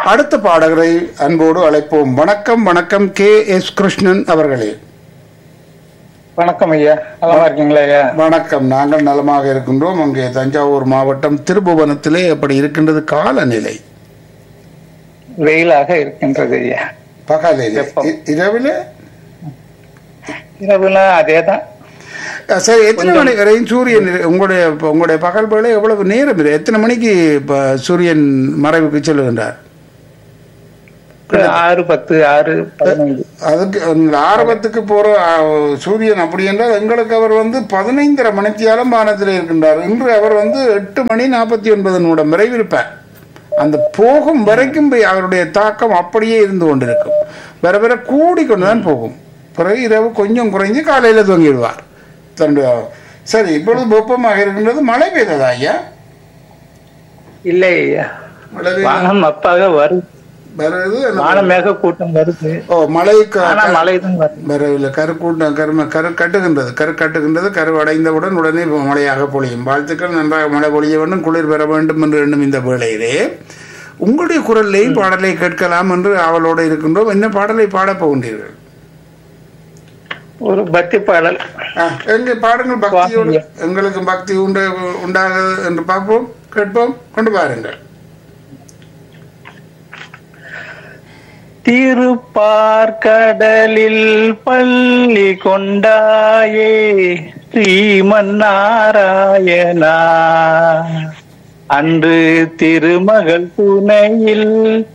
அடுத்த பாடகரை அன்போடு அழைப்போம் வணக்கம் வணக்கம் கே எஸ் கிருஷ்ணன் அவர்களே வணக்கம் ஐயா நலமா இருக்கீங்களா ஐயா வணக்கம் நாங்கள் நலமாக இருக்கின்றோம் அங்கே தஞ்சாவூர் மாவட்டம் திருபுவனத்திலே எப்படி இருக்கின்றது காலநிலை வெயிலாக இருக்கின்றது ஐயா பகலிலே வெப்பம். இ- இரவிலே இரவுல அதேதான் அஹ் சரி எத்தனை மணி வரையும் சூரியன் இரு- உங்களுடைய உங்களுடைய பகல் வேளை எவ்வளவு நேரம் இரு எத்தனை மணிக்கு இப்ப சூரியன் மறைவுக்கு செல்லுகின்றார் ஆறு பத்து ஆறு பதினைந்து அதுக்கு அந்த ஆரம்பத்துக்கு போற அஹ், சூரியன் அப்படி என்றால் எங்களுக்கு அவர் வந்து பதினைந்தரை மணித்தியாலம் வானத்தில் இருக்கின்றார் இன்று அவர் வந்து எட்டு மணி நாற்பத்தி ஒன்பது நிமிடம் வரை இருப்பார் அந்த போகும் வரைக்கும் போய் அவருடைய தாக்கம் அப்படியே இருந்து கொண்டிருக்கும் வர வர கூடி கொண்டுதான் போகும் பிறகு இரவு கொஞ்சம் குறைஞ்சு காலையில தூங்கிடுவார் தன்னுடைய சரி இப்பொழுது வெப்பமாக இருக்கின்றது மழை பெய்ததா ஐயா இல்லை ஐயா மழை பெய்த- வானம் அப்பாக வருது வருது வான மேக கூட்டம் வருது ஓ மழை க- ஆனா மழை தான் வருது வரவில்லை கரு கூட்டம் கரும கரு கட்டுகின்றது கரு கட்டுகின்றது கரு அடைந்தவுடன் உடனே மழையாக பொழியும் வாழ்த்துக்கள் நன்றாக மழை பொழிய வேண்டும் குளிர் பெற வேண்டும் என்று எண்ணும் இந்த வேளையிலே உங்களுடைய குரல்லையும் பாடலை கேட்கலாம் என்று ஆவலோடு இருக்கின்றோம் என்ன பாடலை பாடப் போகின்றீர்கள் ஒரு பக்தி பாடல் ஆ, எங்கே பாடுங்கள் பக்தியோடு எங்களுக்கு பக்தி உண்டு உண்டாகுது என்று பார்ப்போம் கேட்போம் கொண்டு பாருங்கள் திருப்பார்கடலில் பள்ளி கொண்டாயே ஸ்ரீமன் நாராயணா அன்று திருமகள் துணையில்